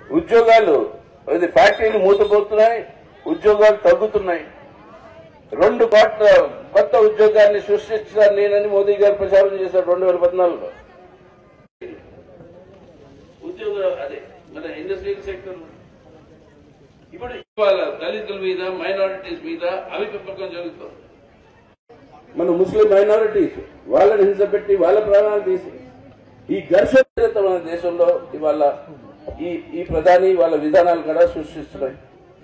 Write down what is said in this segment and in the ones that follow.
ఉద్యోగాలు అది ఫ్యాక్టరీలు మూతపోతున్నాయి ఉద్యోగాలు తగ్గుతున్నాయి రెండు కోట్ల కొత్త ఉద్యోగాన్ని సృష్టించాను నేనని మోదీ గారు ప్రచారం చేశారు రెండు వేల పద్నాలుగులో ఉద్యోగ అదే మన ఇండస్ట్రియల్ సెక్టర్ ఇప్పుడు ఇవాళ దళితుల మీద మైనారిటీస్ మీద అవిపెంపకం జరుగుతుంది మన ముస్లిం మైనారిటీస్ వాళ్ళని హింస పెట్టి వాళ్ళ ప్రాణాలు తీసి ఈ ఘర్షణ మన దేశంలో ఇవాళ ఈ ఈ ప్రధాని వాళ్ళ విధానాలు కూడా సృష్టిస్తున్నాయి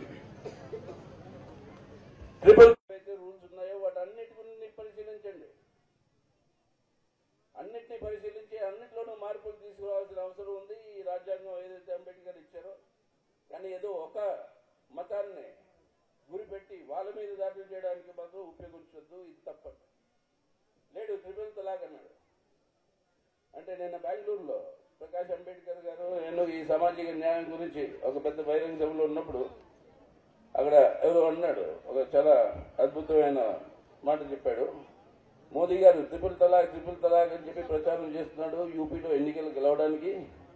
ట్రిపుల్ అయితే రూల్స్ ఉన్నాయో వాటన్నిటిని పరిశీలించండి అన్నిటినీ పరిశీలించి అన్నిట్లోనూ మార్పులు తీసుకురావాల్సిన అవసరం ఉంది ఈ రాజ్యాంగం ఏదైతే అంబేద్కర్ ఇచ్చారో కానీ ఏదో ఒక మతాన్ని గురిపెట్టి వాళ్ళ మీద దాడులు చేయడానికి మాత్రం ఉపయోగించొద్దు ఇది తప్పదు లేడు ట్రిపుల్ తలాక్ అన్నాడు అంటే నిన్న బెంగళూరులో ప్రకాష్ అంబేద్కర్ గారు నేను ఈ సామాజిక న్యాయం గురించి ఒక పెద్ద బహిరంగ సభలో ఉన్నప్పుడు అక్కడ ఎవరో అన్నాడు ఒక చాలా అద్భుతమైన మాట చెప్పాడు మోదీ గారు త్రిపుల్ తలాక్ త్రిపుల్ తలాక్ అని చెప్పి ప్రచారం చేస్తున్నాడు యూపీలో ఎన్నికలు గెలవడానికి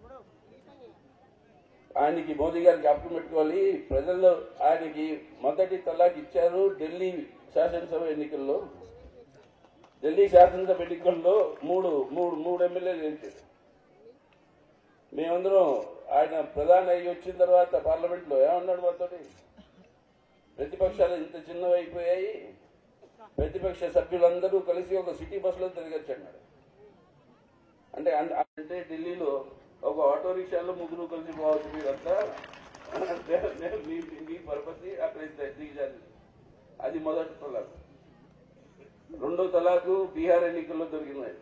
ఆయనకి మోదీ గారు జ్ఞాపకం పెట్టుకోవాలి ప్రజల్లో ఆయనకి మొదటి తలాక్ ఇచ్చారు ఢిల్లీ శాసనసభ ఎన్నికల్లో ఢిల్లీ శాసనసభ ఎన్నికల్లో మూడు మూడు మూడు ఎమ్మెల్యేలు గెలిచారు మేమందరం ఆయన ప్రధాని అయ్యి వచ్చిన తర్వాత పార్లమెంట్ లో ఏమన్నాడు మాతోటి ప్రతిపక్షాలు ఇంత చిన్నవి అయిపోయాయి ప్రతిపక్ష సభ్యులందరూ కలిసి ఒక సిటీ బస్సులో తిరగచ్చు అన్నాడు అంటే అన్- అంటే ఢిల్లీలో ఒక ఆటో రిక్షాలో ముగ్గురు కలిసి పోవచ్చు మీరంతా మీ మీ పరపతి అక్కడ ఇంత దిగజారి అది మొదటి తలాకు రెండో తలాకు బీహార్ ఎన్నికల్లో దొరికినాయి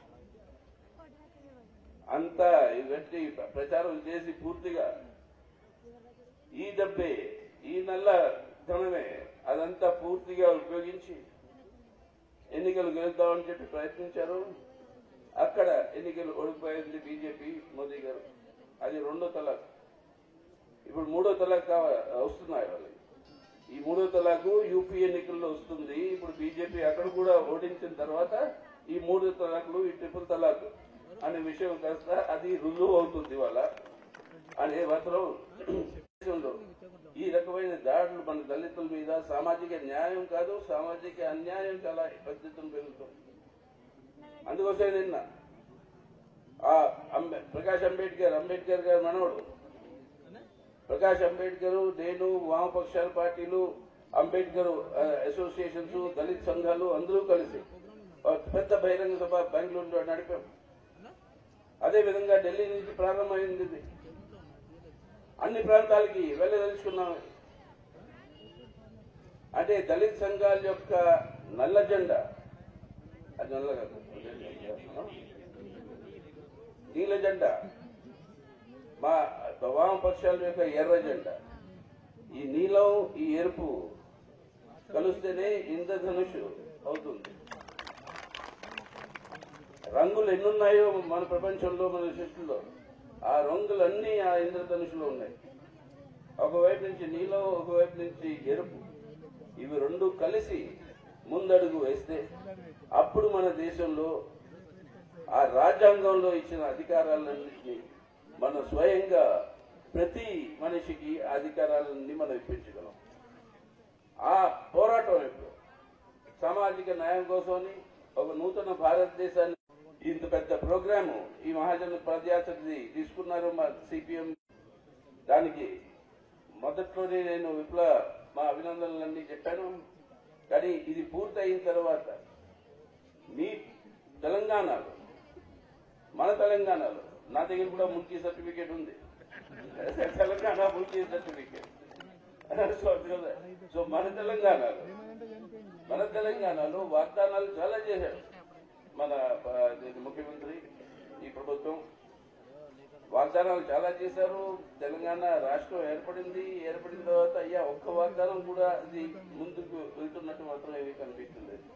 అంతా ఇవన్నీ ప్రచారం చేసి పూర్తిగా ఈ డబ్బే ఈ నల్ల ధనమే అదంతా పూర్తిగా ఉపయోగించి ఎన్నికలు గెలుద్దామని చెప్పి ప్రయత్నించారు అక్కడ ఎన్నికలు ఓడిపోయింది బీజేపీ మోదీ గారు అది రెండో తలాక్ ఇప్పుడు మూడో తలాక్ కావ- వస్తున్నాయి వాళ్ళకి ఈ మూడో తలాకు యూపీ ఎన్నికల్లో వస్తుంది ఇప్పుడు బీజేపీ అక్కడ కూడా ఓడించిన తర్వాత ఈ మూడు తలాకులు ఈ ట్రిపుల్ తలాక్ అనే విషయం కాస్త అది రుజువు అవుతుంది వాళ్ళ అనే మాత్రం దేశంలో ఈ రకమైన దాడులు మన దళితుల మీద సామాజిక న్యాయం కాదు సామాజిక అన్యాయం చాలా పద్ధతులు పెరుగుతుంది అందుకోసం నిన్న ఆ అంబే ప్రకాష్ అంబేద్కర్ అంబేద్కర్ గారి మనవడు ప్రకాష్ అంబేద్కర్ నేను వామపక్షాల పార్టీలు అంబేద్కర్ ఆ, అసోసియేషన్స్ దళిత్ సంఘాలు అందరూ కలిసి ఒక పెద్ద బహిరంగ సభ బెంగళూరులో నడిపాం అదే విధంగా ఢిల్లీ నుంచి ప్రారంభమైంది ఇది. అన్ని ప్రాంతాలకి వెళ్ళదలుచుకున్నాం అంటే దళిత్ సంఘాల యొక్క నల్ల జెండా అది నల్ల కాదు. నీల జెండా మా వామపక్షాల యొక్క ఎర్ర జెండా ఈ నీలం ఈ ఎరుపు కలిస్తేనే ఇంద్రధనుషు అవుతుంది రంగులు ఎన్నున్నాయో మన ప్రపంచంలో మన సృష్టిలో ఆ రంగులన్నీ ఆ ఇంద్రధనుషులో ఉన్నాయి ఒకవైపు నుంచి నీలం ఒకవైపు నుంచి ఎరుపు ఇవి రెండు కలిసి ముందడుగు వేస్తే అప్పుడు మన దేశంలో ఆ రాజ్యాంగంలో ఇచ్చిన అధికారాలన్నింటినీ మనం స్వయంగా ప్రతి మనిషికి ఆ అధికారాలన్నీ మనం ఇప్పించగలం ఆ పోరాటం ఇప్పుడు సామాజిక న్యాయం కోసమని ఒక నూతన భారతదేశాన్ని ఇంత పెద్ద ప్రోగ్రాము ఈ మహాజన పదయాత్రది తీసుకున్నారు మా సిపిఎం దానికి మొదట్లోనే నేను విప్లవ మా అభినందనలన్నీ చెప్పాను కానీ ఇది పూర్తయిన తర్వాత మీ తెలంగాణలో మన తెలంగాణలో నా దగ్గర కూడా ముల్కీ సర్టిఫికేట్ ఉంది Telangana mulki certificate so so మన తెలంగాణలో మన తెలంగాణలో వాగ్దానాలు చాలా చేశారు మన ఆ, ఇది ముఖ్యమంత్రి ఈ ప్రభుత్వం వాగ్దానాలు చాలా చేశారు తెలంగాణ రాష్ట్రం ఏర్పడింది ఏర్పడిన తర్వాత అయ్యా ఒక్క వాగ్దానం కూడా అది ముందుకు వెళ్తున్నట్టు మాత్రం ఏమీ కనిపించలేదు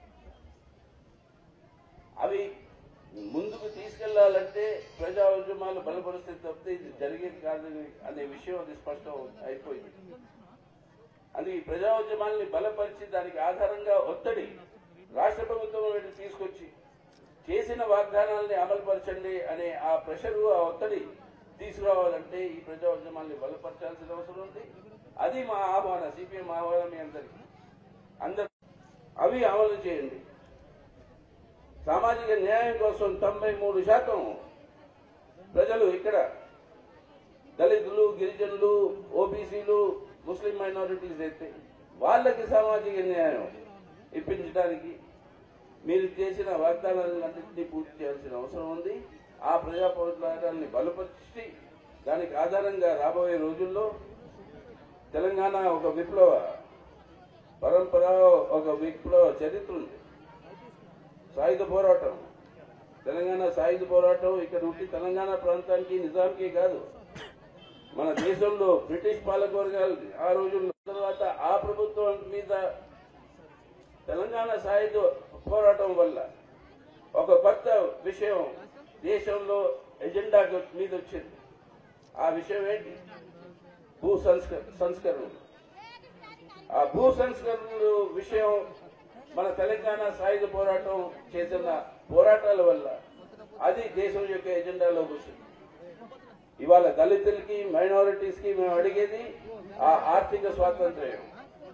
అవి ముందుకు తీసుకెళ్లాలంటే ప్రజా ఉద్యమాలు బలపరిస్తే తప్పితే ఇది జరిగేది కాదని అనే విషయం అది స్పష్టం అయిపోయింది అది ఈ ప్రజా ఉద్యమాల్ని బలపరిచి దానికి ఆధారంగా ఒత్తిడి రాష్ట్ర ప్రభుత్వం వైపు తీసుకొచ్చి చేసిన వాగ్దానాల్ని అమలుపరచండి అనే ఆ ప్రెషరు ఆ ఒత్తిడి తీసుకురావాలంటే ఈ ప్రజా ఉద్యమాన్ని బలపరచాల్సిన అవసరం ఉంది అది మా ఆహ్వానం సిపిఎం ఆహ్వానం మీ అందరికి అందరు అవి అమలు చేయండి సామాజిక న్యాయం కోసం తొంభై మూడు శాతం ప్రజలు ఇక్కడ దళితులు గిరిజనులు ఓబీసీలు ముస్లిం మైనారిటీస్ అయితే వాళ్ళకి సామాజిక న్యాయం ఇప్పించడానికి మీరు చేసిన వాగ్దానాలన్నింటినీ పూర్తి చేయాల్సిన అవసరం ఉంది ఆ ప్రజా పోరాటాన్ని బలపరిచి దానికి ఆధారంగా రాబోయే రోజుల్లో తెలంగాణ ఒక విప్లవ పరంపర ఒక విప్లవ చరిత్ర ఉంది సాయుధ పోరాటం తెలంగాణ సాయుధ పోరాటం ఇక్కడ ఉండి తెలంగాణ ప్రాంతానికి నిజాంకి కాదు మన దేశంలో బ్రిటిష్ పాలకవర్గాలు ఆ రోజుల్లో తర్వాత ఆ ప్రభుత్వం మీద తెలంగాణ సాయుధ పోరాటం వల్ల ఒక కొత్త విషయం దేశంలో ఎజెండా మీద వచ్చింది ఆ విషయం ఏంటి భూ సంస్క సంస్కరణలు ఆ భూ సంస్కరణలు విషయం మన తెలంగాణ సాయుధ పోరాటం చేసిన పోరాటాల వల్ల అది దేశం యొక్క ఎజెండాలోకి వచ్చింది ఇవాళ దళితులకి మైనారిటీస్ కి మేము అడిగేది ఆ ఆర్థిక స్వాతంత్ర్యం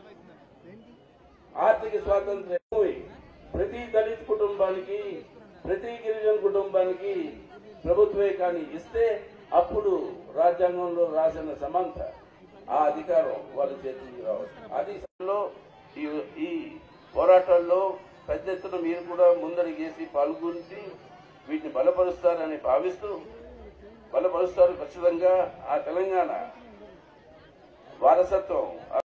ఆర్థిక స్వాతంత్ర్యం పోయి ప్రతి దళిత్ కుటుంబానికి ప్రతి గిరిజన కుటుంబానికి ప్రభుత్వే కానీ ఇస్తే అప్పుడు రాజ్యాంగంలో రాసిన సమంత ఆ అధికారం వాళ్ళ చేతికి రావచ్చు అది సమయంలో ఈ- ఈ పోరాటాల్లో పెద్ద ఎత్తున మీరు కూడా ముందడిగేసి పాల్గొని వీటిని బలపరుస్తారని భావిస్తూ బలపరుస్తారు ఖచ్చితంగా ఆ తెలంగాణ వారసత్వం